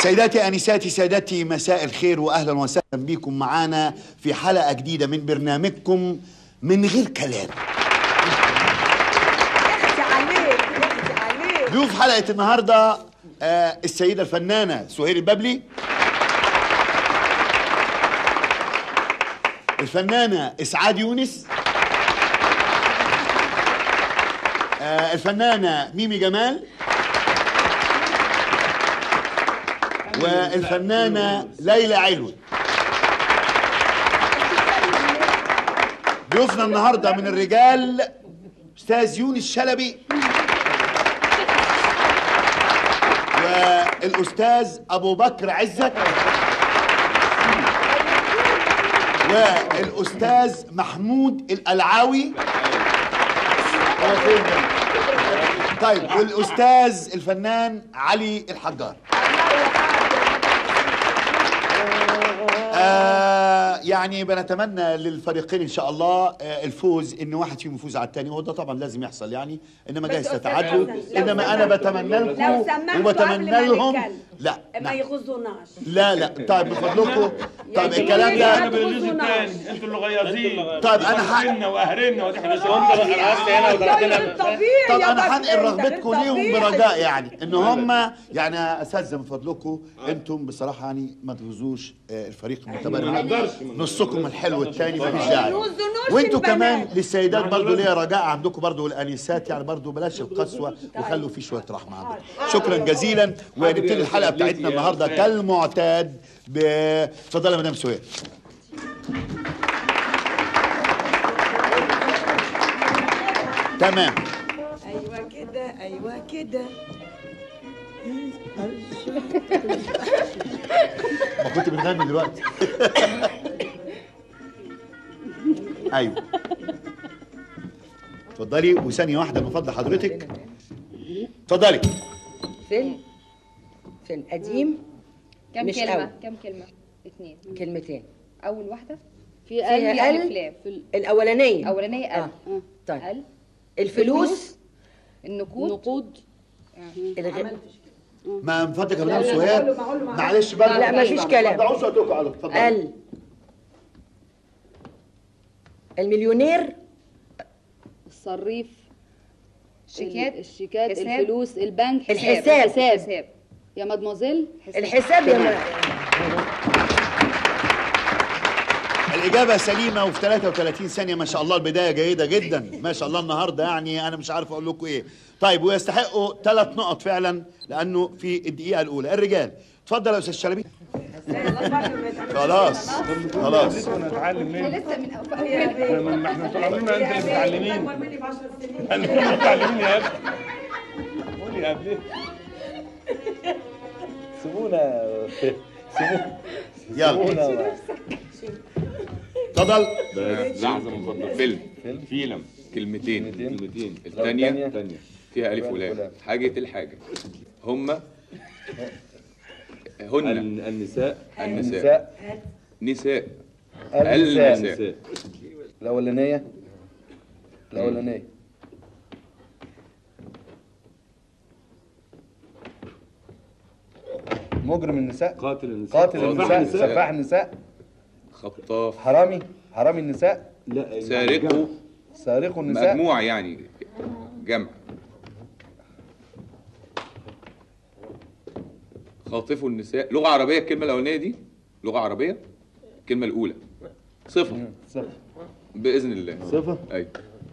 سيداتي انساتي سادتي مساء الخير واهلا وسهلا بكم معانا في حلقه جديده من برنامجكم من غير كلام احكي عليك احكي عليك ضيوف حلقه النهارده آه السيده الفنانه سهير البابلي الفنانه اسعاد يونس آه الفنانه ميمي جمال والفنانه ليلى علوي ضيوفنا النهارده من الرجال استاذ يونس شلبي والاستاذ ابو بكر عزت والاستاذ محمود القلعاوي هو فين ده؟ طيب والاستاذ الفنان علي الحجار آه يعني بنتمنى للفريقين ان شاء الله آه الفوز ان واحد فيهم يفوز على الثاني وده طبعا لازم يحصل يعني انما جايز أستاذ تتعادلوا حسن، لو انما انا سمحت- بتمنى لو لكم سمحتوا وبتمنى قبل ما لهم نتكلم. لا ما نعم. يغزوناش لا لا طيب من فضلكم طيب يعني الكلام ليه ده ما بالجزء تغزوناش؟ الثاني انتوا اللي غيظين طيب أنا ح- قهرنا وقهرنا ودي احنا طبيعي طب يا انا بس هنقل أنت رغبتكم غير ليهم طبيعي. برجاء يعني ان هم يعني اساتذه من فضلكم انتم بصراحه يعني ما تغزوش آه، الفريق المتبرع نصكم الحلو الثاني مفيش داعي يوزنوش وانتوا البنات. كمان للسيدات برضو ليا رجاء عندكم برضو الانسات يعني برضو بلاش القسوه وخلوا في شويه رحمه عندكم شكرا جزيلا ونبتدي الحلقه بتاعتنا النهارده كالمعتاد ب اتفضلي يا مدام سهير تمام ايوه كده ايوه كده ما كنت بتغني دلوقتي ايوه اتفضلي وثانيه واحده من فضل حضرتك اتفضلي فيلم فيلم قديم كم مش كلمة؟ أوي. كم كلمة؟ اثنين كلمتين أول واحدة في فيها قلب فيها ال- ألف لام في ال- الأولانية أولانية آه. ألف طيب ألف الفلوس النقود نقود الغ... ما من فضلك يا مدام سهير معلش بقى لا ما فيش كلام ما تضيعوش وقتكم على اتفضلي ال المليونير الصريف شيكات الشيكات حساب. الفلوس البنك الحساب. حساب حساب يا مادموزيل الحساب يا م- الإجابة سليمة وفي 33 ثانية ما شاء الله البداية جيدة جدا ما شاء الله النهاردة يعني أنا مش عارف أقول لكم إيه طيب ويستحقوا ثلاث نقط فعلا لأنه في الدقيقة الأولى الرجال اتفضل يا أستاذ شلبي خلاص خلاص نتعلم منه لسه من أول ما احنا طول عمرنا انت اللي متعلمين احنا اللي متعلمين يا ابني قول يا ابني سيبونا يلا سيبونا اتفضل لحظة من فضلك فيلم فيلم كلمتين كلمتين الثانية الثانية. فيها ألف فيها ألف ولام ولام. حاجة الحاجة هما هن النساء النساء النساء نساء النساء النساء الأولانية الأولانية مجرم النساء قاتل النساء قاتل سفاح النساء النساء. سفاح النساء خطاف حرامي حرامي النساء لا سارقوا سارق النساء مجموعة يعني جمع خاطفوا النساء لغة عربية الكلمة الأولانية دي لغة عربية الكلمة الأولى صفة صفر بإذن الله صفة أيوة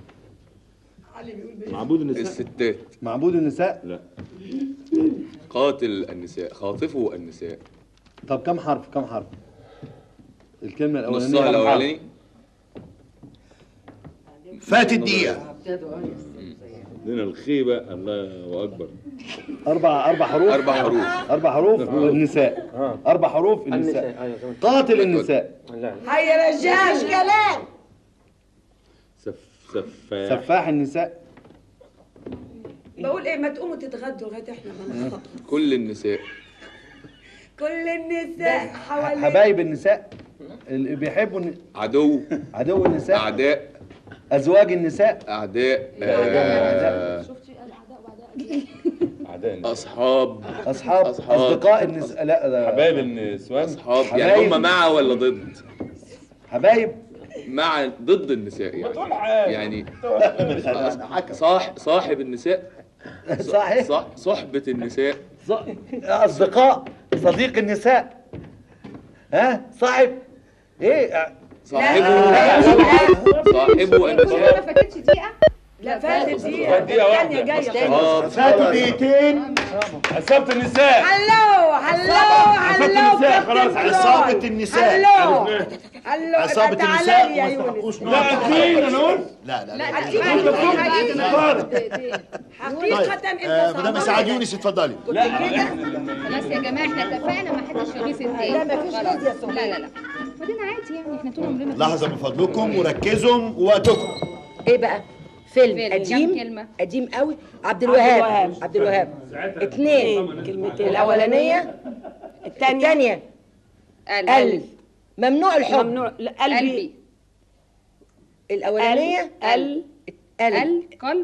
معبود النساء الستات معبود النساء لا قاتل النساء خاطفوا النساء طب كم حرف كم حرف الكلمة الأولانية نصها كم حرف؟ الأولاني فات الدقيقة لنا الخيبة الله أكبر أربع أربع حروف أربع حروف أربع حروف النساء أربع حروف النساء قاتل النساء هيا رجاش كلام سف سفاح سفاح النساء بقول ايه ما تقوموا تتغدوا لغايه احنا ما نخلص. كل النساء كل النساء حوالين حبايب النساء اللي بيحبوا الن- عدو عدو النساء أعداء أزواج النساء أعداء أعداء. آه، اعداء النساء. اصحاب اصحاب أصحاب. اصدقاء النساء لا ده حبايب النسوان اصحاب حبايب. يعني هم مع ولا ضد حبايب مع ضد النساء يعني تقول حاجه يعني صاح صاحب النساء صحيح صح صحبة النساء ص- اصدقاء صديق النساء ها صاحب ايه صاحبه صاحبه ما النساء فاتتش دقيقة لا فاتت دقيقة دقيقة واحدة. الثانية جاية أصحاب فاتوا دقيقتين عصابة النساء هلو هلو هلو النساء، كابتن خلاص، فلويد. عصابة النساء. هلو هلو عصابة تعالى النساء لي يا وما يونس استحقوش لا نقط عارفين انا قلت لا لا لا حقيقة انت آه، مدام صعبان. اسعاد يونس اتفضلي لا احنا خلاص يا جماعة احنا اتفقنا ما حدش يغيظ التاني لا، مفيش خلاص. غيظ يا سهير. لا لا لا بعدين عادي يعني احنا طول عمرنا لحظة من فضلكم وركزوا وقتكم ايه بقى فيلم فيلم، قديم كام كلمة؟ قديم قوي عبد الوهاب عبد الوهاب اتنين كلمتين الاولانيه الثانية الثانيه قلب ممنوع الحب ممنوع لا، قلبي قلبي الاولانيه ال قلب قلب قلب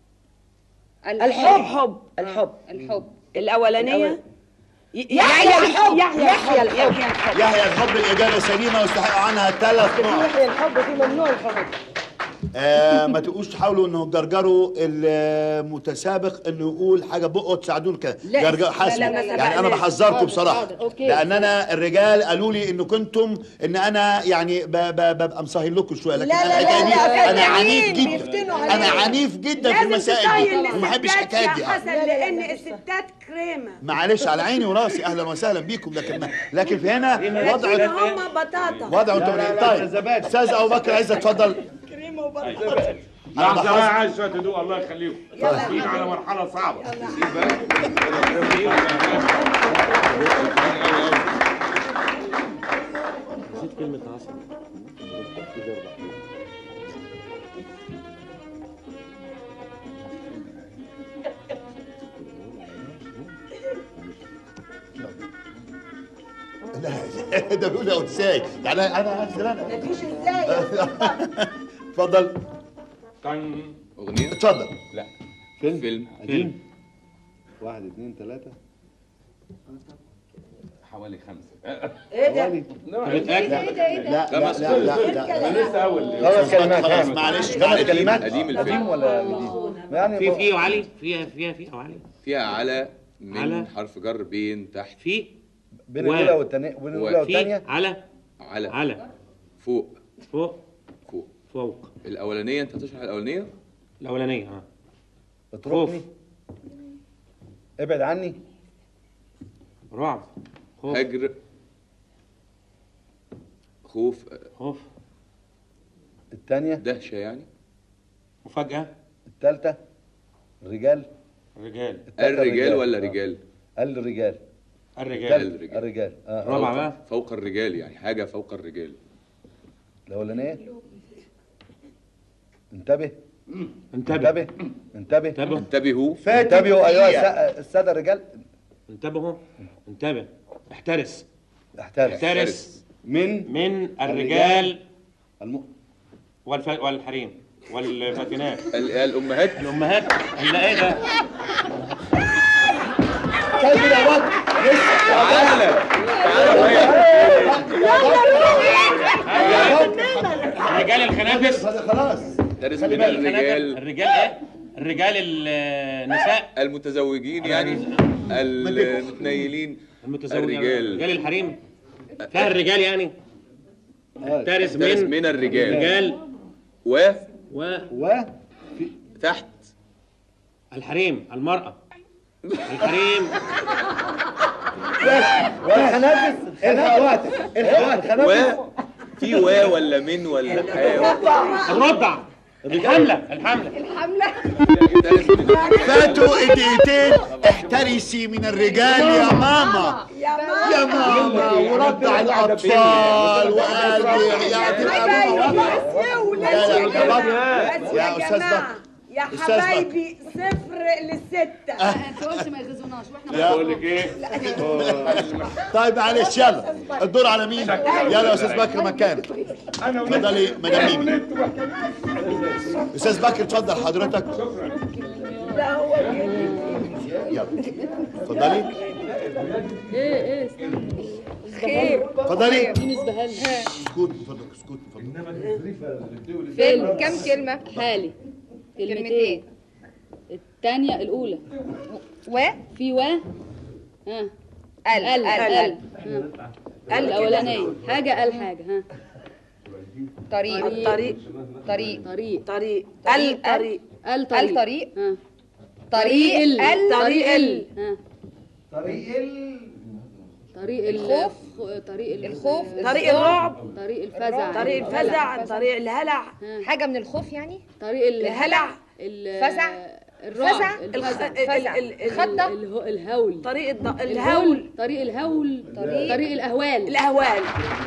الحب حب الحب الحب الأولانية يحيى الحب يحيى يحيى الحب الحب يحيى الحب يحيى الحب الإجابة سليمة ويستحق عنها ثلاث في نقط يحيى الحب في ممنوع الحب آه ما تقولوش تحاولوا انه تجرجروا المتسابق انه يقول حاجه بقه تساعدون كده لا، جرجر لا، حاسب لا، ما يعني انا سبقناش. بحذركم حاضر، بصراحه حاضر، أوكي. لان انا الرجال قالوا لي انه كنتم ان انا يعني ب- ب- ببقى مسهل لكم شويه لكن لا، انا لا، لا، الحكايه دي لا، انا عنيف فنانين جدا بيفتنوا انا علينا. عنيف جدا في لازم المسائل دي تطيل وما بحبش للستات الحكايه يا دي حسن لا، لا، لا، لأن لا. الستات كريمة معلش على عيني وراسي اهلا وسهلا بيكم لكن لكن في هنا لكن وضع هم بطاطا وضع انتم لا، لا، طيب زبادي. استاذ ابو بكر عايز اتفضل كريمة وبطاطا لحظة بحذر. بقى عايز شوية هدوء الله يخليكم داخلين على مرحلة صعبة لا ده بيقول يا ازاي يعني انا انزل انا مفيش ازاي اتفضل كان اغنية اتفضل لا فيلم فيلم قديم واحد اثنين ثلاثة حوالي خمسة ايه ده حوالي ايه ده ايه ده ايه ده لا لا لا لا لا انا لسه اول خمس كلمات خلاص ها. معلش خمس معلش كلمات قديم الفيلم. قديم ولا جديد يعني في في وعلي فيها فيها في وعلي فيها على من على. حرف جر بين تحت في بين و- الاولى والثانية بين الاولى في والثانية على على على فوق فوق فوق فوق الاولانيه انت هتشرح الاولانيه الاولانيه اه اتركني ابعد عني رعب خوف هجر خوف خوف الثانية دهشه يعني مفاجاه الثالثة الرجال الرجال التالتة الرجال آه. ولا رجال الرجال الرجال الثالث الرجال. الرجال اه الرابعه بقى فوق الرجال يعني حاجه فوق الرجال الاولانية انتبه انتبه انتبه انتبه انتبه انتبهوا انتبهوا ايها الس- السادة الرجال انتبهوا انتبه احترس احترس احترس من من الرجال الم... والف... والحريم والفاتنات ال- الامهات الامهات لا ايه ده طيب يا واد تعالى الرجال الخنافس خلاص درس من الرجال الرجال الرجال ايه الرجال النساء المتزوجين يعني المتنيلين المتزوجين الرجال. رجال الحريم فيها الرجال يعني ترس درس من من الرجال الرجال و و تحت والحريم المرأة الحريم والخنافس الحق وقتك الحق و وقتك في و ولا من ولا حا الرضع الحملة الحملة درس من فاتوا دقيقتين احترسي من الرجال يا ماما يا ماما يا ماما ورضع الاطفال وقلبي يا تبقى ماما لا، لا، يا بابا. يا يا أستاذ جماعة بكر. يا أستاذ بكر. حبايبي صفر للستة انت قلت ما يغيظوناش واحنا يا- بقول لك ايه طيب معلش يلا الدور على مين يلا يا استاذ بكر مكانك اتفضلي مدام ميمي استاذ بكر اتفضل حضرتك لا هو يلا اتفضلي ايه ايه خير اتفضلي بالنسبه لها سكوت من فضلك سكوت من فضلك فيلم كم كلمة؟ حالي كلمتين كلمتين. الثانيه الاولى و في و ها ال ال ال ها. الاولانيه حاجه قال حاجه ها طريق طريق طريق طريق طريق طريق الطريق ال طريق الطريق. ها طريق ال ال طريق ال ها طريق ال طريق الخوف. الخ- طريق ال- الخوف. طريق الرعب طريق الفزع طريق الفزع طريق الهلع حاجة من الخوف يعني طريق ال- الهلع ال- فزع. الرعب فزع. الفزع الخ- ال- ال- ال- خضة. اله- الهول طريق الض- الهول الهول طريق الهول طريق- طريق الاهوال الاهوال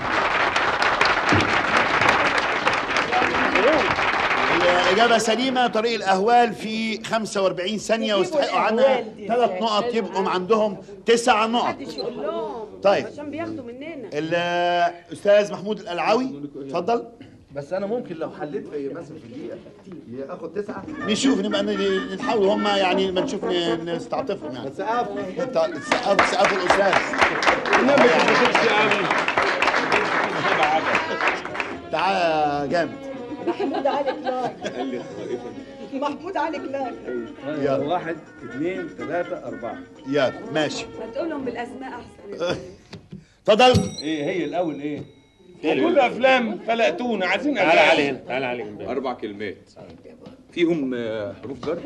الإجابة سليمة طريق الأهوال في 45 ثانية ويستحقوا عنها ثلاث نقط يبقوا عندهم تسع نقط محدش يقول لهم طيب. عشان بياخدوا مننا الأستاذ محمود القلعاوي اتفضل بس انا ممكن لو حليت في مثلا في دقيقه اخد تسعه نشوف نبقى ن- نحاول هم يعني ما نشوف ن- نستعطفهم يعني بس اقف انت سقف سقف الأستاذ النبي ما تجيبش قوي هيبقى عبث تعالى جامد محمود علي كلاك محمود علي كلاك يلا واحد اثنين ثلاثة أربعة يلا ماشي ما تقولهم بالاسماء احسن اتفضل ايه هي الاول ايه كل افلام فلقتونا عايزين تعالى علي أغاني. هنا تعالى علي جنبي اربع كلمات فيهم آه، حروف جر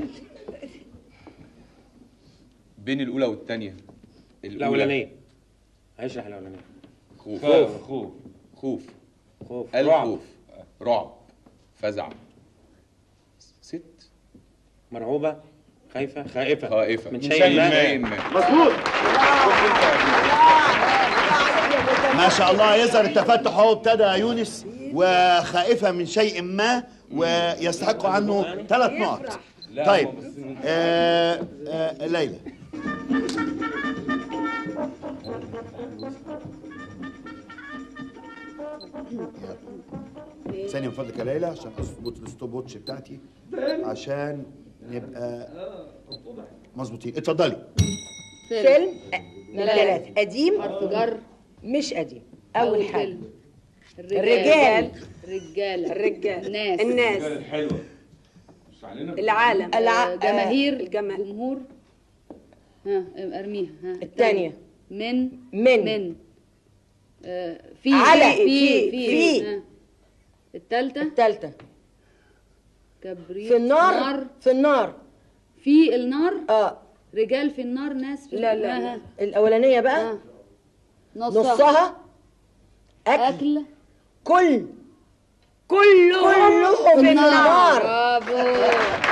بين الاولى والثانيه الاولانيه هشرح الاولانيه خوف خوف خوف خوف خوف رعب الخوف رعب فزع ست مرعوبه خايفه خائفه خائفة من من شيء شيء ما ما. ما مظبوط ما شاء الله يظهر التفتح هو ابتدى يونس وخائفة من شيء ما ويستحق عنه ثلاث نقط لا، طيب هو بس- آه آه ليلى ثانية من فضلك يا ليلى عشان اظبط الستوب واتش بتاعتي عشان نبقى مظبوطين اتفضلي فيلم ثلاثة. ثلاثة قديم حرف جر مش قديم أول حاجة كلمة. الرجال. الرجال الرجال الناس الناس الحلوه مش علينا العالم آه، جماهير الجمال. جمهور ها ارميها ها الثانية من من. من آه، في على. في في. في في. ها. التالتة الثالثة كبريت في النار في النار في النار اه رجال في النار ناس في لا لا, ها، لا. ها. الأولانية بقى ها. نصها, نصها أكل أكل كل كلهم كلهم في النار برافو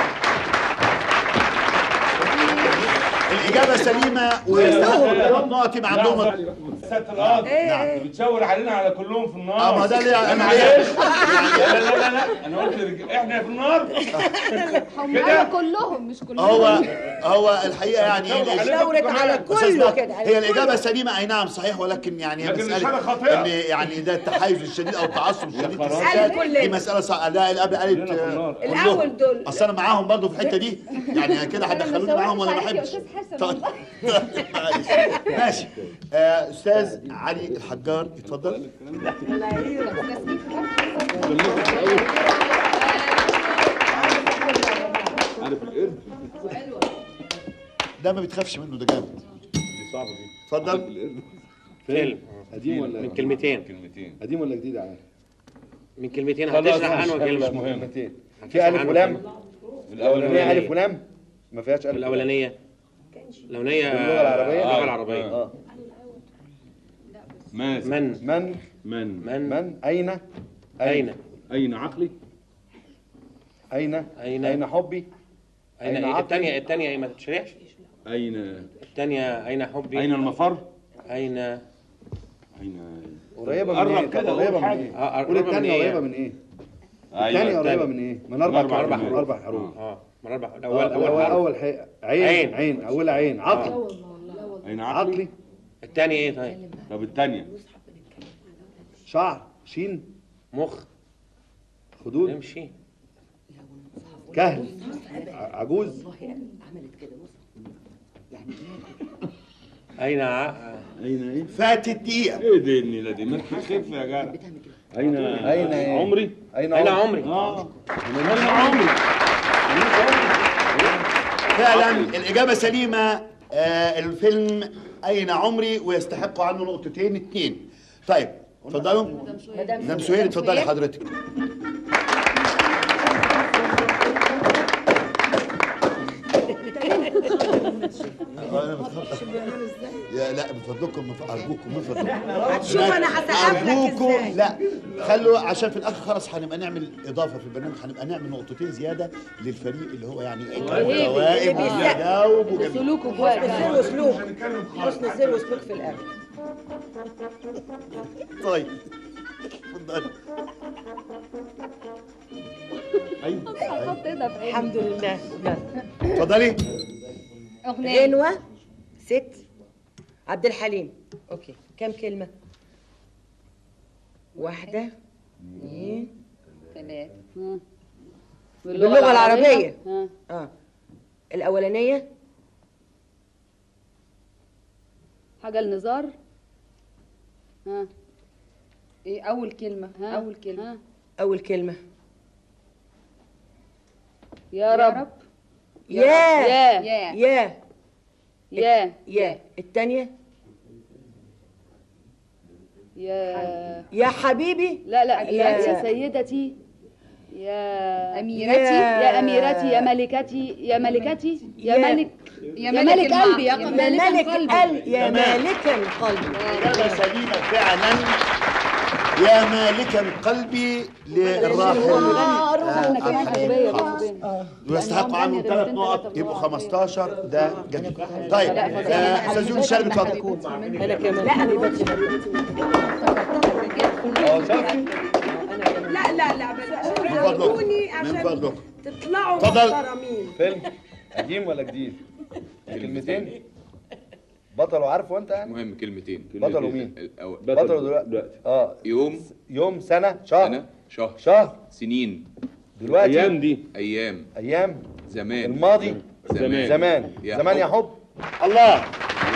الإجابة سليمة ويستحقوا ثلاث نقط يبقى عندهم ست الارض ايه بتشاور علينا على كلهم في النار اه ما ده اللي انا معلش ليه لا لا لا لا انا قلت رج- احنا في النار هم كده؟ قالوا كلهم مش كلهم هو هو الحقيقه يعني شاورت على أستاذ كله بقى، كده هي الإجابة سليمة أي نعم صحيح ولكن يعني هي لكن مسألة الإشارة خاطئة. إن يعني ده التحيز الشديد أو التعصب الشديد في خلاص. الستات قال كل- دي مسألة صعبة لا الأب قالت كلنا في النار. آه، كلهم. الأول دول. أصل أنا معاهم برضه في الحتة دي يعني كده هتدخلوني معاهم ولا ما عليك يا بحبش أستاذ حسن طيب. معلش. ماشي آه، أستاذ علي الحجار اتفضل ده ما بتخافش منه ده جامد اتفضل فيلم قديم من ولا كلمتين كلمتين قديم ولا جديد يعني من كلمتين خلاص، هتشرح مش- عنه مش كلمه مهم. كلمتين هتشرح في ألف عنه ولام كلمة. الأولانية ألف ولام ما فيهاش ألف الاولانيه الاولانيه باللغة العربية؟ اللغه العربيه اه ماذا من من من من من أين اين اين عقلي أين أين؟ أين حبي اين أين إيه؟ عقلي؟ الثانيه الثانيه ايه ما تتشرحش اين الثانيه اين حبي اين المفر اين اين قريبة من قرب إيه؟ كده، طب قول قريبة من حاجة. إيه؟ آه، قول قريبة من الثانية إيه؟ قريبة من إيه؟ أيوة، الثانية قريبة التانية. من إيه؟ من أربع أربع أربع حروف. أربع حروف اه من اربع أول الاول اول أول حرف أول حي... عين عين. عين أولها عين عقل اين عقلي عقلي الثانيه ايه طيب طب الثانيه شعر شين مخ خدود نمشي كهل ع- عجوز أين ع... اين ايه فاتت دقيقة ايه دي النيله دي ما تخف يا جدع اين اين إيه؟ عمري اين أين عمري عمري؟ اه انا عمري فعلا الإجابة سليمة آه الفيلم أين عمري ويستحق عنه نقطتين اتنين طيب اتفضلوا مدام سهير اتفضلي حضرتك أنا بتخطط. يا لا من فضلكم من ف- ارجوكم من فضلكم شوف أنا هسقف لك ارجوكم إزاي. لا خلوا عشان في الاخر خلاص هنبقى نعمل اضافه في البرنامج هنبقى نعمل نقطتين زياده للفريق اللي هو يعني متواجد وبيجاوب وجميل سلوكه كويس سر وسلوك حسن سر وسلوك في الاخر طيب اتفضلي ايوه حط ايدها في عيني الحمد لله يلا. اتفضلي اغنيه غنوة ست عبد الحليم اوكي كم كلمة؟ واحدة اثنين ثلاثة ها. باللغة العربية. ها. اه الأولانية حاجة النزار ها ايه أول كلمة ها أول كلمة ها. أول كلمة يا رب يا يا يا يا يا يا الثانية يا يا حبيبي لا لا يا- لا يا سيدتي يا أميرتي يا- يا أميرتي يا ملكتي يا ملكتي يا يا- ملك يا ملك قلبي يا يا ملك ملك قلبي قلب يا تمام. مالك القلب إجابة سليمة فعلا يا مالكا قلبي للراحل آه، احنا كمان عبد الحليم حزبية حافظ. بينهم ويستحقوا عنهم ثلاث نقط يبقوا 15 ده جميل طيب آه، استاذ يونس شلبي اتفضل أنا كمان لا أنا بس اه شفتي لا لا لا بلاش فضلك. عودوني من عشان فضلك تطلعوا اتفضل. محترمين فيلم قديم ولا جديد كلمتين بطل وعارفه انت يعني مهم كلمتين بطل ومين الأول بطل دلوقتي اه يوم يوم سنة شهر سنة شهر شهر سنين دلوقتي ايام دي أيام ايام زمان الماضي زمان زمان يا زمان يا حب. حب الله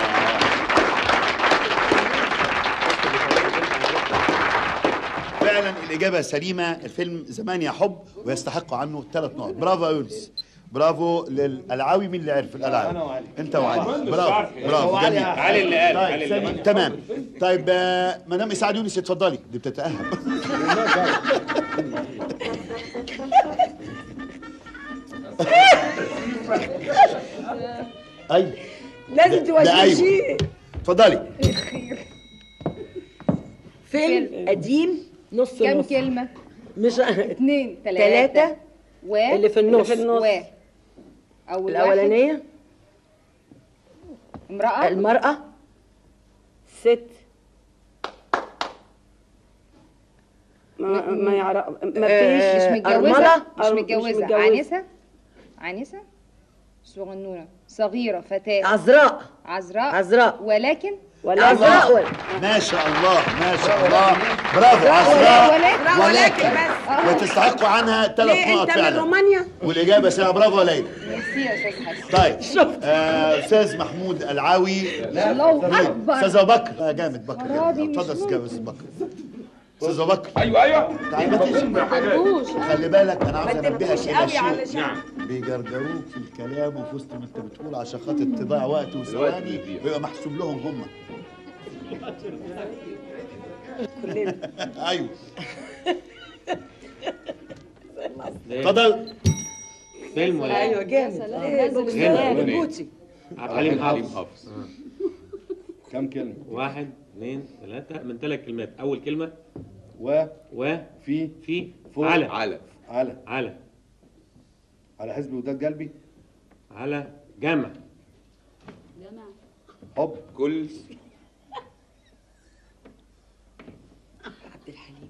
فعلا الإجابة سليمة الفيلم زمان يا حب ويستحق عنه ثلاث نقط برافو يا يونس برافو للألعاوي مين اللي عرف الألعاب أنا وعلي. أنت وعلي برافو برافو جميل علي اللي قال علي طيب اللي قال سليم تمام طيب آه، مدام إسعاد يونس اتفضلي دي بتتأهب ايوه لازم ده- ده أيوة. توجهي اتفضلي فيلم قديم نص كم نص كلمة؟ مش اثنين ثلاثة ثلاثة و اللي في النص و أول واحد الأولانية امرأة المرأة ست ما ما يعرف ما آه، مش فيش متجوزة أرملة؟ مش أرم- مش متجوزة متجوزة. عنسة عنسة صغنونة صغيرة فتاة عذراء عذراء عذراء ولكن ولا عذراء ولا ما شاء الله ما شاء الله برافو عذراء ولكن ولكن ولكن وتستحقوا عنها ثلاث ليه نقط انت من فعلا رومانيا والاجابه سليمه برافو يا ليلى ميرسي يا أستاذ حسن طيب آه، استاذ محمود العاوي الله أكبر استاذ ابو بكر آه، جامد بكر خرابي، جامد. مش اتفضل استاذ ممكن. استاذ بكر استاذ ابو بكر ايوه ايوه تعالى ما تمشي. خلي بالك انا عاوز انبهك تبقوش الى قوي شيء علشان بيجرجروك في الكلام وفي وسط ما انت بتقول عشان خاطر تضيع وقت وثواني ويبقى محسوب لهم هم ايوه اتفضل فيلم ولا ايوه جامد سلام بوتي عبد الحليم حليم حافظ حافظ كم كلمة واحد اثنين ثلاثة من ثلاث كلمات أول كلمة و و في في فوق. على على على على على حزب وداد قلبي على جمع حب كل عبد الحليم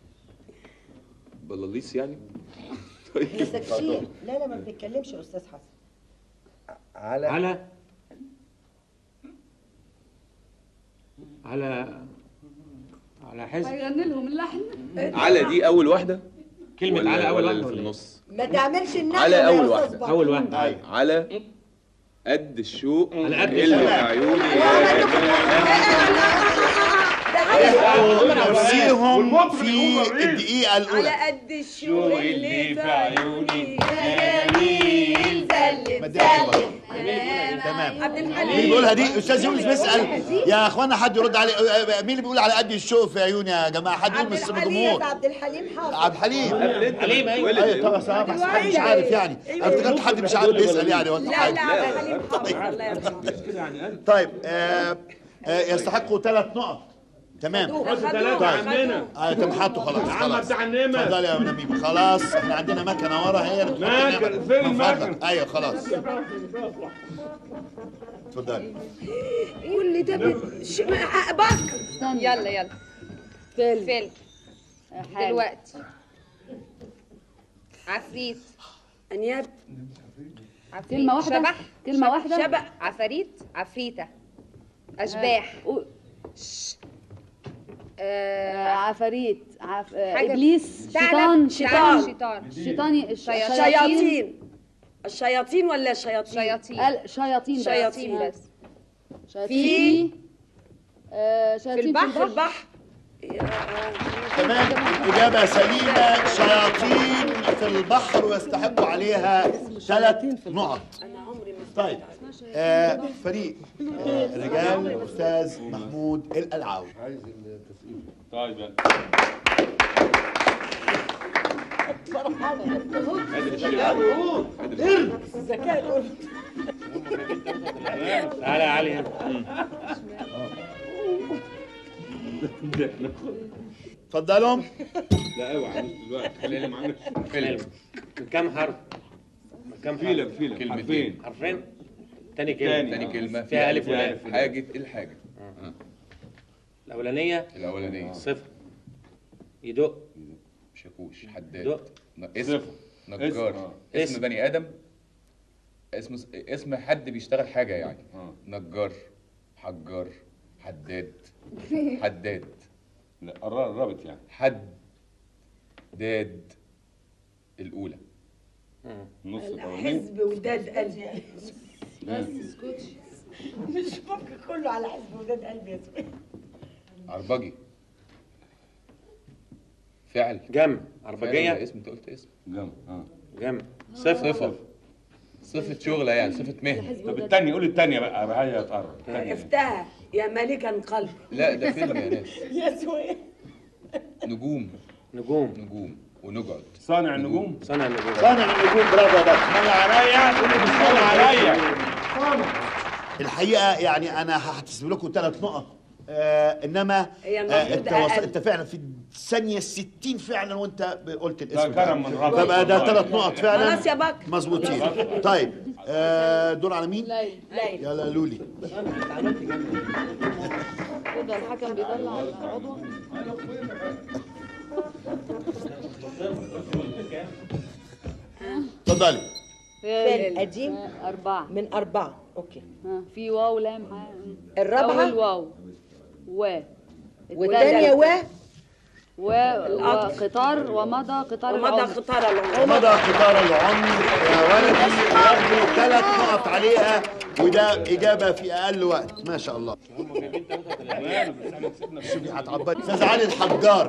بلاليص يعني ساكتين لا لا ما بنتكلمش يا استاذ حسن على على على على حزب هيغني لهم اللحن على دي أول واحدة كلمة ولا على أول ولا واحدة اللي في ولا إيه؟ النص ما تعملش النحو على يا أول أستاذ واحدة. بكر. أول واحدة ايوه على قد الشوق على قد اللي الشوق. في عيوني يا نفسيهم في الدقيقة على الأولى قد الشوق اللي في عيوني جميل سلم مدينة سلم تمام عبد مين الحليم بيقولها دي استاذ يونس بيسال يا اخوانا حد يرد عليه أه، مين اللي بيقول على قد الشوق في عيوني يا جماعه حد يقول عبد من الحليم الجمهور عبد الحليم حافظ عبد الحليم حليم ايوه ايوه طبعا صح بس حد مش عارف يعني انا افتكرت حد مش عارف بيسال يعني ولا لا لا حاجه عبد الحليم حافظ الله يرحمه طيب آه آه يستحقوا ثلاث نقط تمام خدوها ثلاثة خدوها عندنا. اه تم حطوا خلاص يا عم خلاص بتاع النمر. اتفضل يا نبيل خلاص احنا عندنا مكنه ورا هي اللي بتحط مكنة، النمر. فين من فضلك. المكنة؟ ايوه خلاص اتفضلي كل ده بت- ش- آه، بكر يلا يلا فيلم فيلم حاجة. دلوقتي عفريت انياب عفريت كلمة واحدة؟ شبح كلمة واحدة؟ شبح عفاريت عفريتة أشباح قول. آه، عفاريت عف... آه، حاجة ابليس ثعلب، شيطان ثعلب، شيطان شيطان شيطاني الش- شياطين الشياطين ولا شياطين شياطين قال شياطين بس. شياطين آه. بس شياطين آه، في شياطين البحر في البحر تمام إجابة سليمة شياطين في البحر ويستحقوا عليها ثلاث نقط انا عمري ما طيب آه فريق آه رجال الأستاذ محمود الألعاوي طيب يلا تعالى يا علي اتفضلوا لا اوعى مش دلوقتي خلينا معانا فيلم من كام حرف؟ من كام حرف؟ فيلم فيلم كلمتين. حرفين تاني كلمة تاني كلمة فيها ألف ولام. حاجة الحاجة الأولانية الأولانية صفر يدق شاكوش حداد دق ن- اسم صفر. نجار اسم. اسم اسم. بني آدم اسم اسم حد بيشتغل حاجة يعني آه. نجار حجار حداد حداد لا قرر- قربت يعني حد داد الأولى نص الأولاني حزب وداد قلبي مش ممكن كله على حزب وداد قلبي يا زلمه عربجي فعل جمع فعل ولا عربجية اسم انت قلت اسم جنب اه جمع صفر صفة صفة شغلة يعني صفة مهنة طب الثانية قول الثانية بقى هي تقرب التانية. عرفتها يا ملكا قلب لا ده فيلم يا ناس يا زويل نجوم نجوم نجوم ونقعد صانع النجوم صنع النجوم صانع النجوم برافو يا بطل صانع عليا قول لي صانع عليا الحقيقه يعني انا هحتسب لكم ثلاث نقط آه انما هي آه المفروض انت وص... أقل. انت فعلا في الثانيه 60 فعلا وانت قلت الاسم ده كرم من بتاعك. ربنا. فبقى ده ثلاث نقط فعلا خلاص يا بكر مظبوطين طيب آه دور على مين؟ ليل يلا لولي كده الحكم بيطلع العضو اتفضلي فيلم قديم آه، أربعة من أربعة أوكي ها، في واو لام ح- الرابعة؟ أول واو و والثانية و و وقطار ومضى قطار ومضى العمر خطار العمر ومضى قطار العمر يا ولدي ياخدوا ثلاث نقط عليها وده إجابة في أقل وقت ما شاء الله شوفي هتعبري أستاذ علي الحجار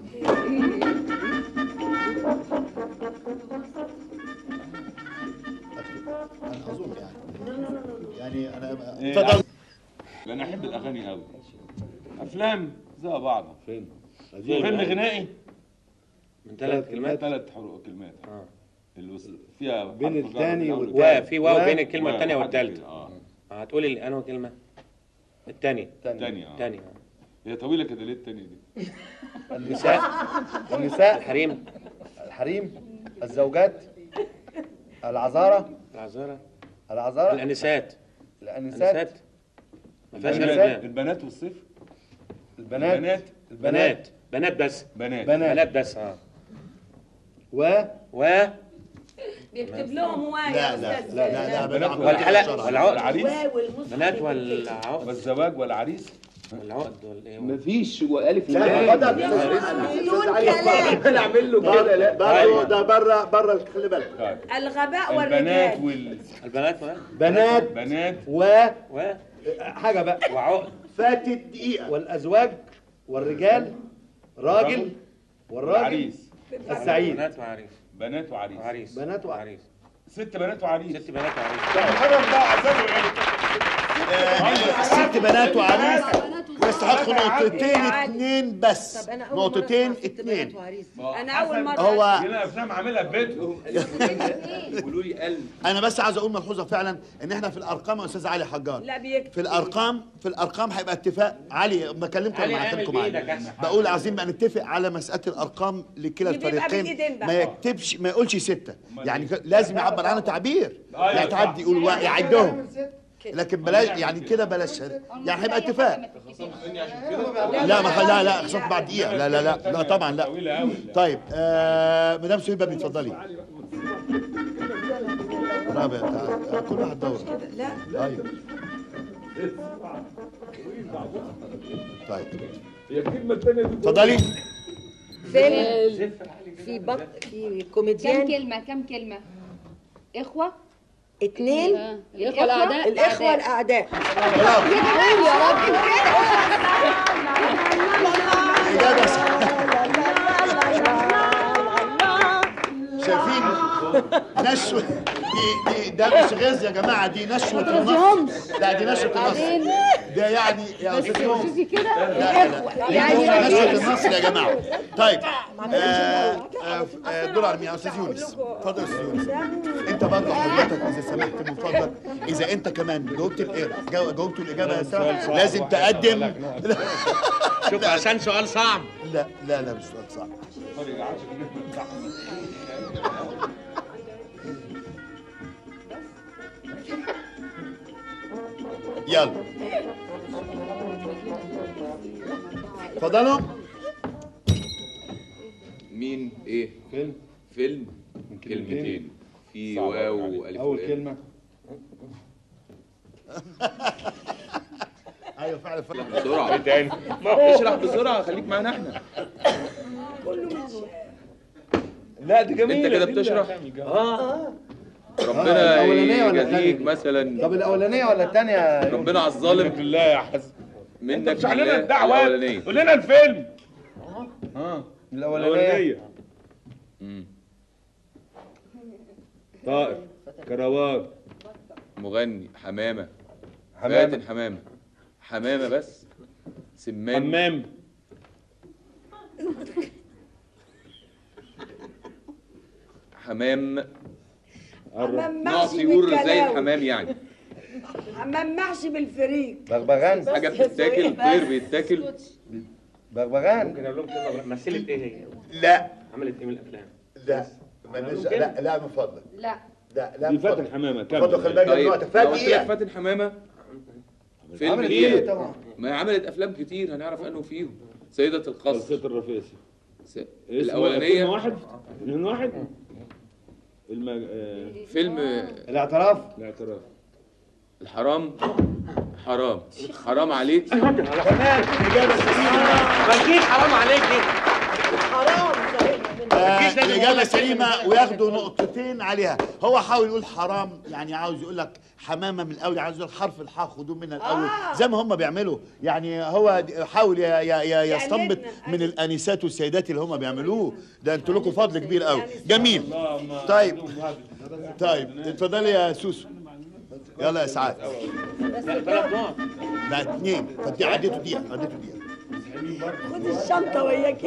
أنا أظن يعني يعني أنا اتفضل انا احب الاغاني قوي افلام زي بعض فيلم فيلم غنائي من ثلاث كلمات ثلاث حروف كلمات اه الوس- فيها بين حرف جر الثاني والأول والتالت. و في واو بين الكلمة و- الثانية وحد والثالثة كده، اه هتقولي لي أنهي كلمة؟ الثانية الثانية اه الثانية هي طويلة كده ليه الثانية دي؟ النساء النساء الحريم الحريم الزوجات العذارى العذارى العذارى الأنسات الأنسات الأنسات ما فيهاش البنات ألف لام. البنات والصيف البنات البنات بنات بنات بس بنات بنات بنات بس اه و و بيكتب لهم واو لا يا لا أستاذ لا لا لا بنات بنات والحلق الشرع. والعقد والعريس واو المصحف بنات بيكتب. والعقد والزواج والعريس العقد ولا ايه مفيش والف لا ولام بدل انا اعمل له كده لا برضه ده بره بره خلي بالك الغباء البنات والرجال وال البنات ولا بنات بنات و و حاجه بقى وعقد فاتت دقيقة والازواج والرجال راجل والراجل وعريس السعيد بنات وعريس بنات وعريس وعريس بنات وعريس. وعريس ست بنات وعريس ست بنات وعريس محرم بقى عذاب العيال آه، ست بنات وعريس ويستحقوا نقطتين اتنين بس طب انا اول نقطتين مرة أسمع ست اتنين بنات وعريس. انا اول مره هو هنا افلام عاملها في بيتهم قولوا لي قلب انا بس عايز اقول ملحوظه فعلا ان احنا في الارقام يا استاذ علي حجار لا بيكتب في الارقام في الارقام هيبقى اتفاق علي بكلمكم علي ولا اعمل معتمكم بإيدك علي أحسن. بقول عايزين بقى نتفق على مساله الارقام لكلا دي بيبقى الفريقين بالإيدين بقى. ما يكتبش ما يقولش سته يعني ك- لازم يعبر عنه تعبير أيوة يعني صح. تعدي يقول وا- يعدهم لكن بلاش يعني كده بلاش يعني هيبقى اتفاق لا ما لا لا خصوصا بعد دقيقه لا لا لا لا طبعا لا طويله قوي طيب آه مدام سهيبه اتفضلي رابع تعال. كل واحد دور لا ايوه طيب هي الكلمه الثانيه دي اتفضلي فيلم في بط في كم كوميديان كلمة كم كلمة إخوة اتنين آه. الإخوة الأعداء الاخوه الاعداء اجابه صح شايفين نشوة دي دي ده مش غاز يا جماعة دي نشوة النص لا دي نشوة النص ده يعني يا أستاذ يوم كده لا لا يعني نشوة النص يا جماعة طيب آه، آه، آه، دور على مين يا أستاذ يونس اتفضل يا أستاذ يونس أنت برضه حضرتك إذا سمحت من فضلك إذا أنت كمان جاوبت الإيه- جاو- جاوبت الإجابة يا سامح لازم تقدم شوف عشان سؤال صعب لا لا لا مش سؤال صعب يلا اتفضلوا مين ايه فيلم فيلم كلمتين. كلمتين في صعب واو عليك. والف اول ولام. كلمه ايوه فعلا فعلا بسرعه تاني اشرح بسرعه خليك معانا احنا لا دي جميله انت كده دي بتشرح اه ربنا الأولانية ولا يجازيك التانية؟ مثلا طب الاولانيه ولا الثانيه ربنا على منك الظالم بالله يا حسن انت منك مش علينا بالله الدعوات الاولانيه قول لنا الفيلم اه الاولانيه الاولانيه مم. طائر كروان مغني حمامه حمامة. فاتن حمامه حمامه بس سمان حمام حمام حمام نوع محشي طيور زي بالكلاوي الحمام يعني حمام محشي بالفريك بغبغان حاجه بتتاكل طير بيتاكل بغبغان ممكن اقول لهم كلمه مثلت ايه هي لا عملت ايه من الافلام لا مالناش- لا لا من فضلك لا لا لا دي من فاتن فضلك حمامه اتفضل خلي كمل بالك من طيب وقتك لو فات قلت لك دقيقة فاتن حمامه فيلم عملت ايه ايه طبعا ما هي عملت افلام كتير هنعرف انه فيهم سيدة القصر خلصت الرفيسي س... فيلم الاولانيه واحد فيلم واحد المج... آه... فيلم الاعتراف الاعتراف الحرام حرام حرام عليك إجابة سليمة ما تجيش حرام عليك دي آه، الإجابة سليمة وياخدوا نقطتين عليها هو حاول يقول حرام يعني عاوز يقول لك حمامة من الأول عاوز يقول حرف الحاء خدوه من الأول زي ما هم بيعملوا يعني هو د- حاول ي- ي- ي- يستنبط من الآنسات والسيدات اللي هم بيعملوه ده انتوا لكم فضل كبير قوي جميل طيب طيب اتفضلي يا سوسو يلا يا سعاد ثلاث نقط ده اتنين فانت عديتوا دقيقة عديتوا دقيقة خد الشنطه وياك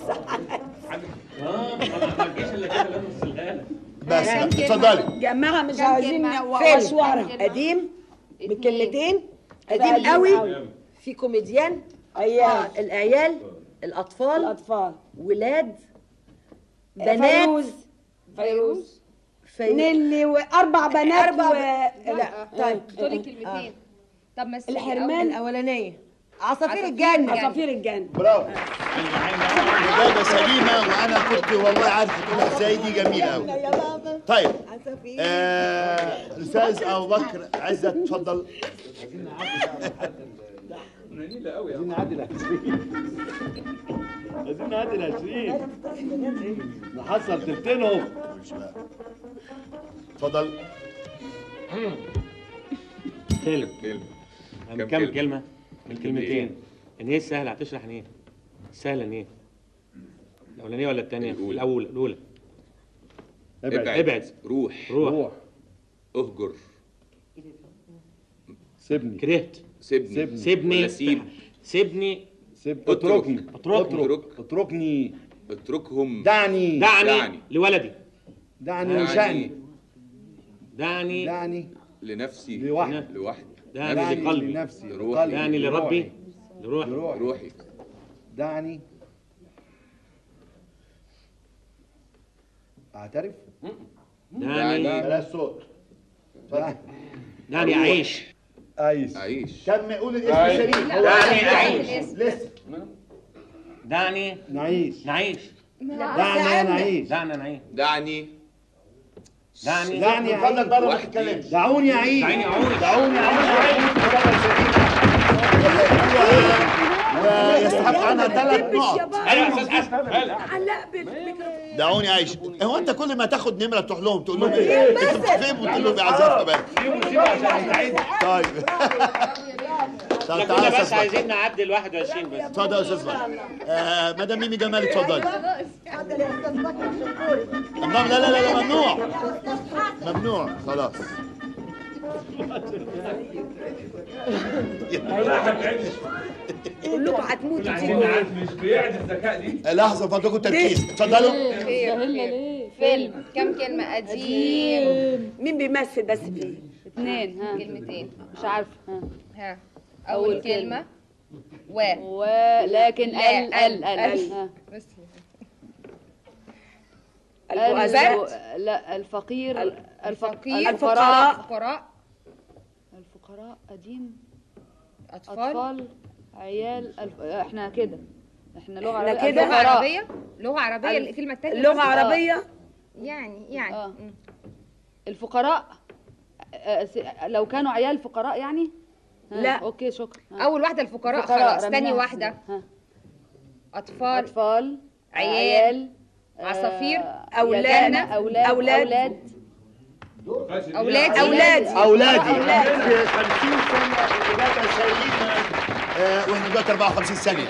اه ما تجيش الا كده لازم اوصلها لك بس لا، اتفضلي جماعه مش كم عايزين كلمة؟ فيلم وشوارع قديم بكلمتين قديم قديم قوي قوي. في كوميديان عيال آه، العيال الاطفال الاطفال ولاد بنات فيروز فيروز في... نيلي واربع بنات أربع و... ب- لا طيب قولي كلمتين طب مثلي الحرمان الاولانيه عصافير عصافير الجنه عصافير الجنه برافو إجابة سليمة وأنا كنت والله عارف تقولها ازاي دي جميلة أوي يا بابا طيب عصافير آه، الأستاذ أبو بكر عزت اتفضل نيلة قوي يا عايزين عم. نعدي ال 20 عايزين نعدي ال 20 نحصل تلتينهم اتفضل فيلم فيلم من كم كم كلمة؟ كلمة؟ من كلمتين ان هي سهلة هتشرح ان ايه؟ سهلة ان ايه؟ الأولانية ولا الثانية؟ الأولى. الأولى الأولى ابعد ابعد روح روح اهجر سيبني كرهت سيبني سيبني. سيبني ولا سيب سيبني سيب اترك. اتركني اتركني. اترك اتركني اتركهم دعني دعني دعني. لولدي دعني دعني وشأني دعني دعني لنفسي لوحدي. لوحدي دعني نفسي. لقلبي لنفسي لروحي. لقلبي، دعني لربي لروحي. لروحي لروحي روحي دعني اعترف دعني دعني بلاش صوت دعني أعيش ايس اعيش كم قول الاسم أيوة. سليم لا، دعني لا، أعيش. الاسم. لسه دعني نعيش نعيش دعنا نعيش دعنا نعيش دعني دعني دعني من فضلك بره ما وحدي. تتكلمش دعوني اعيش دعيني أعود دعوني اعيش ويستحق عنها ثلاث نقط أنا يا أستاذ حسن علق بالميكروفون دعوني اعيش هو انت كل ما تاخد نمره تروح لهم تقول لهم ايه انت بتفهم وتقول لهم بعذاب بقى طيب طب احنا تعالى كنا يا بس استاذ بكر. عايزين نعدي ال 21 بس اتفضل يا استاذ بكر آه مدام ميمي جمال اتفضلي الله لا لا لا لا ممنوع ممنوع خلاص كلكم هتموتوا عايزين نعرف مش بيعد الذكاء دي لحظه فضلكم تركيز اتفضلوا خير خير فيلم كم كلمة قديم مين بيمثل بس فيه اثنين ها كلمتين مش عارفه ها ها أول أول كلمة و ولكن لا، ال ال ال ال. ها بس المؤذنات الف- لا الفقير الفق- الفقير الفقراء فقراء الفقراء قديم أطفال اطفال عيال الف... احنا كده احنا لغه إحنا عربيه كده؟ لغة الفقراء. عربية لغة عربية ال- الكلمة التانية اللغة بس. عربية يعني يعني آه. مم. الفقراء آه، س- لو كانوا عيال فقراء يعني ها، لا. اوكي شكرا ها. أول واحدة الفقراء الفقراء خلاص تاني رميناها واحدة ها. أطفال اطفال عيال، آه، عصافير، أولاد، يتامى، اولاد أولاد. اولاد أولاد أولادي اولادي أولادي. 50 سنه الاجابه سليمه آه، واحنا دلوقتي 54 ثانيه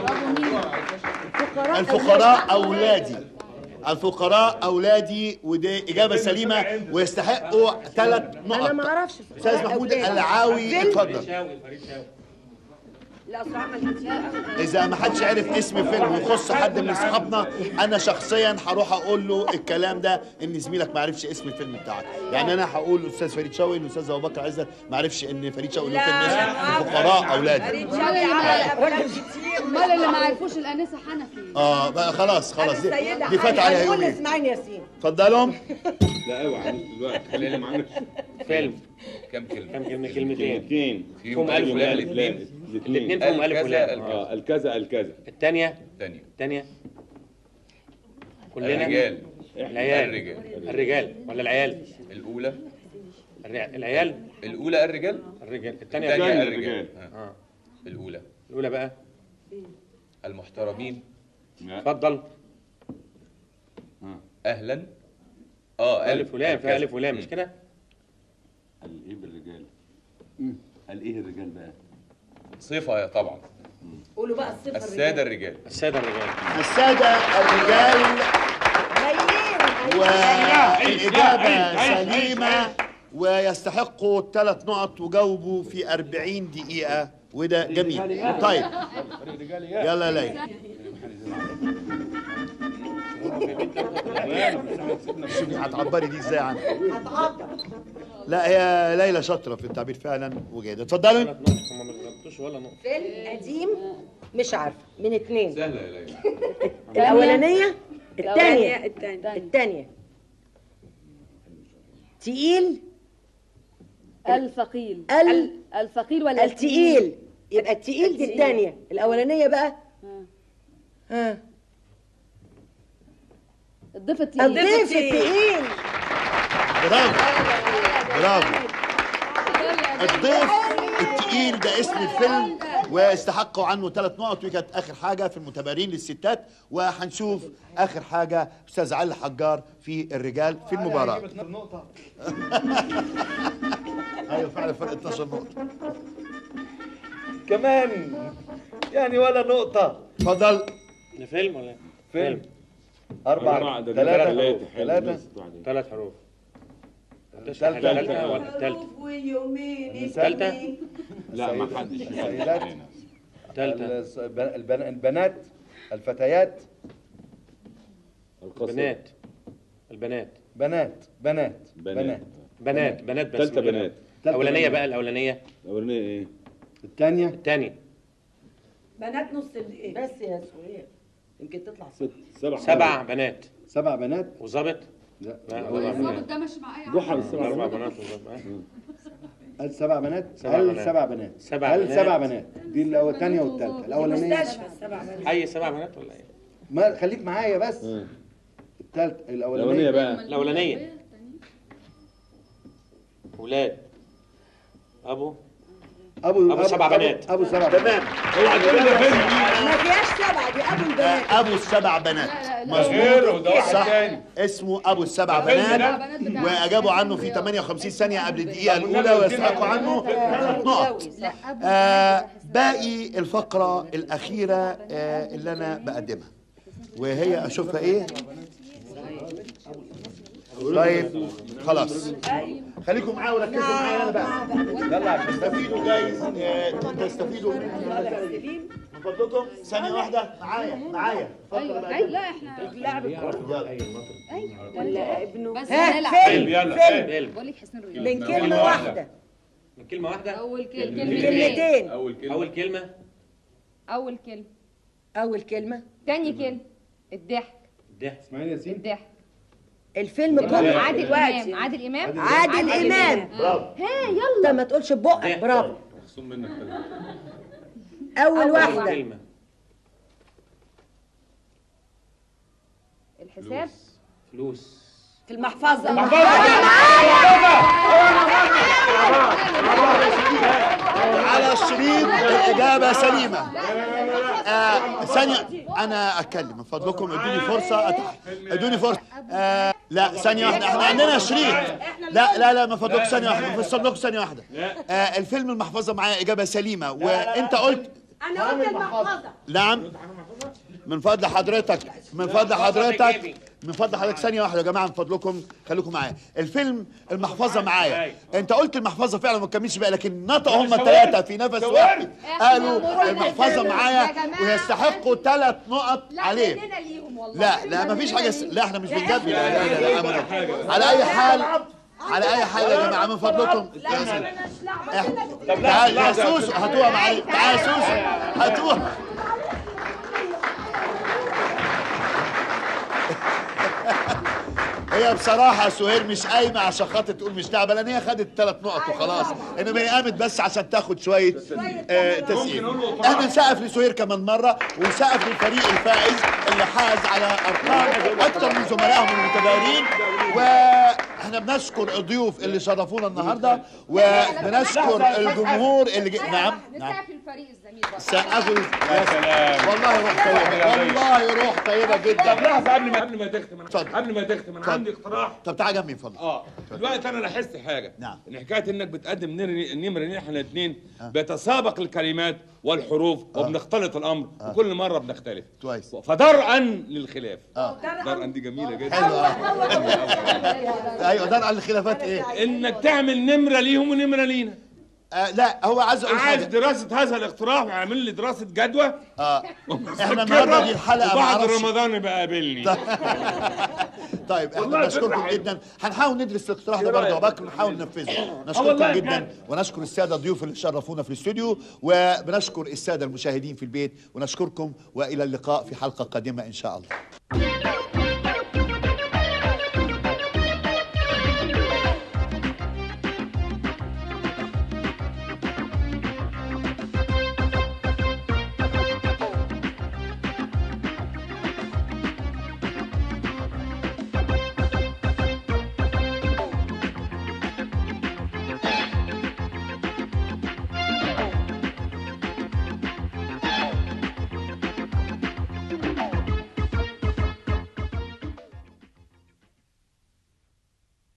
الفقراء اولادي الفقراء اولادي ودي اجابه سليمه ويستحقوا ثلاث أنا ما نقط أعرفش استاذ محمود العاوي اتفضل شاوي فريد شاوي لا أصل عمل كتير اذا ما حدش عرف اسم فيلم يخص حد من اصحابنا انا شخصيا هروح اقول له الكلام ده ان زميلك ما عرفش اسم الفيلم بتاعك يعني انا هقول الاستاذ فريد شوقي الاستاذ ابو بكر عزت ما عرفش ان فريد شوقي له فيلم اسمه الفقراء اولادي فريد شوقي عمل أفلام كتير امال اللي ما عرفوش الانسه حنفي اه بقى خلاص خلاص دي, السيدة دي فات عليها هنقول يومين اسماعيل ياسين اتفضلوا لا اوعى مش دلوقتي خلينا معانا فيلم كم كلمة كم كلمة كلمتين كلمتين فيهم ألف ولام الاثنين الاثنين فيهم ألف الكذا ولام الكذا اه الكذا الكذا الثانية ثانية الثانية كلنا الرجال العيال الرجال الرجال ولا العيال الأولى الرع- العيال الأولى الرجال الرجال الثانية الثانية الرجال الرجال الرجال. ها. الأولى الأولى بقى المحترمين اتفضل أهلا اه ألف ولام فيها ألف ولام مش كده؟ قال ايه بالرجال قال ايه الرجال بقى صفة يا طبعا قولوا بقى الصفر السادة الرجال السادة الرجال السادة الرجال والإجابة سليمة ويستحقوا ثلاث نقط وجاوبوا في 40 دقيقة وده جميل طيب يلا يا ليلى شوفي هتعبري دي ازاي عنها لا هي ليلى شاطرة في التعبير فعلا وجيدة اتفضلي ثلاث نقط هم ما غلطوش ولا نقطة فيلم قديم مش عارفه من اتنين سهلة يا ليلى الاولانيه الثانيه الثانية الثانيه تقيل الثقيل ال- الثقيل ولا التقيل يبقى التقيل دي الثانيه الاولانيه بقى ها الضيف التقيل الضيف التقيل برافو برافو الضيف التقيل ده اسم الفيلم واستحقوا عنه ثلاث نقط ودي كانت اخر حاجه في المتبارين للستات وهنشوف اخر حاجه استاذ علي حجار في الرجال في المباراه نقطة ايوه فعلا فرق 12 نقطه كمان يعني ولا نقطة اتفضل ده فيلم ولا إيه؟ فيلم أربعة، أربعة ده ثلاثة ثلاثة. ثلاثة ثلاث حروف التالتة. الثالثة ولا الثالثة ويومين الثالثة اتنين. لا ما حدش السيدات. الثالثة الس- البن- البنات الفتيات بنات البنات بنات بنات بنات. بنات بنات بنات بس تالتة من غير- بنات. تالتة الأولانية بنات. بقى الأولانية الأولانية إيه؟ الثانية الثانية بنات نص الايه بس يا سهير يمكن تطلع ست سبع سبع بنات سبع بنات وظابط لا لا هو الظابط ده ماشي مع اي ضحى بالسبع أربع بنات بنات وظابط هل سبع بنات سبع هل بنات. سبع بنات سبع هل بنات. سبع بنات دي الأول- الثانية والثالثة الأولانية مستشفى السبع بنات حي سبع بنات ولا إيه؟ ما خليك معايا بس آه. الثالثة الأولانية الأولانية بقى الأولانية ولاد أبو أبو أبو سبع بنات. أبو سبع بنات اوعى تقول لي فيلم ما فيهاش سبعه دي ابو البنات آه، ابو السبع بنات غيره ده واحد صح تاني اسمه ابو السبع ده فيلم بنات ده. واجابوا عنه في 58 ثانيه قبل الدقيقه الاولى ويستحقوا عنه ثلاث نقط آه باقي الفقره الاخيره آه اللي انا بقدمها وهي اشوفها ايه طيب خلاص خليكم معايا وركزوا معايا انا بقى يلا عشان تستفيدوا جايز آه، تستفيدوا من فضلكم ثانيه واحده معايا معايا الفقرة اللي ايوه بقدمها. لا احنا لاعب الكوره ولا ابنه بس ها هنلعب فيلم يلا فيلم فيلم بقول لك حسين رؤيا من كلمه واحده من كلمة واحدة اول كلمه كلمتين أول كلمة أول كلمة اول كلمه اول كلمه تاني كلمه الضحك ده اسماعيل ياسين الضحك الفيلم كله عادل دلوقتي امام عادل امام عادل امام ها يلا انت ما تقولش ببقك برافو مخصوم منك كده. اول أول واحده كلمة الحساب فلوس في المحفظه على الشريط الإجابة سليمة آه ثانية أنا أتكلم من فضلكم ادوني فرصة أتح... ادوني فرصة آه لا ثانية واحدة احنا عندنا شريط لا لا لا من فضلكم ثانية واحدة من فضلكم ثانية واحدة آه الفيلم المحفظة معايا إجابة سليمة وأنت قلت انا قلت المحفظه نعم من فضل حضرتك من فضل حضرتك من فضل حضرتك ثانية واحدة يا جماعة من فضلكم خليكم معايا الفيلم المحفظة معايا انت قلت المحفظة فعلا ما تكملش بقى لكن نطقوا هم الثلاثة في نفس واحد قالوا المحفظة معايا ويستحقوا ثلاث نقط عليه مننا ليهم والله لا لا ما فيش حاجة س... لا احنا مش بنجبر لا لا لا, لا أبداً. على أي حال على أي حال يا جماعة من فضلكم طب تعال يا لحظة. سوسو هاتوها معايا تعال يا سوسو هاتوها هي بصراحة سهير مش قايمة عشان خاطر تقول مش تعبة لأن هي خدت ثلاث نقط وخلاص إنما هي قامت بس عشان تاخد شوية آه تسقيف احنا نسقف لسهير كمان مرة ونسقف للفريق الفائز اللي حاز على أرقام أكتر من زملائهم المتبارين واحنا بنشكر الضيوف اللي شرفونا النهارده وبنشكر الجمهور اللي جه نعم نعم نسقف للفريق الزميل بقى سقفوا يا سلام والله روح طيبة والله روح طيبة طب جدا لحظة قبل ما قبل ما تختم أنا- اتفضل. قبل ما تختم أنا اتفضل. عندي اقتراح طب تعال جنبي من فضلك اه دلوقتي انا لاحظت حاجه نعم. ان حكايه انك بتقدم نمر- نمره احنا الاثنين بيتسابق الكلمات والحروف وبنختلط الامر وكل مره بنختلف كويس. فدرءا للخلاف اه درءا دي جميله جدا حلو اه ايوه ده على الخلافات ايه انك تعمل نمره ليهم ونمره لينا آه لا هو عايز اقول عايز حاجه دراسه هذا الاقتراح وعامل لي دراسه جدوى اه احنا النهارده دي الحلقه ما وبعد اعرفش رمضان يبقى قابلني طيب احنا والله بنشكركم فكرة حلوة. جدا هنحاول ندرس الاقتراح ده برضه يا بكر ونحاول ننفذه نشكركم والله جدا بجد. ونشكر الساده الضيوف اللي شرفونا في الاستوديو وبنشكر الساده المشاهدين في البيت ونشكركم والى اللقاء في حلقه قادمه ان شاء الله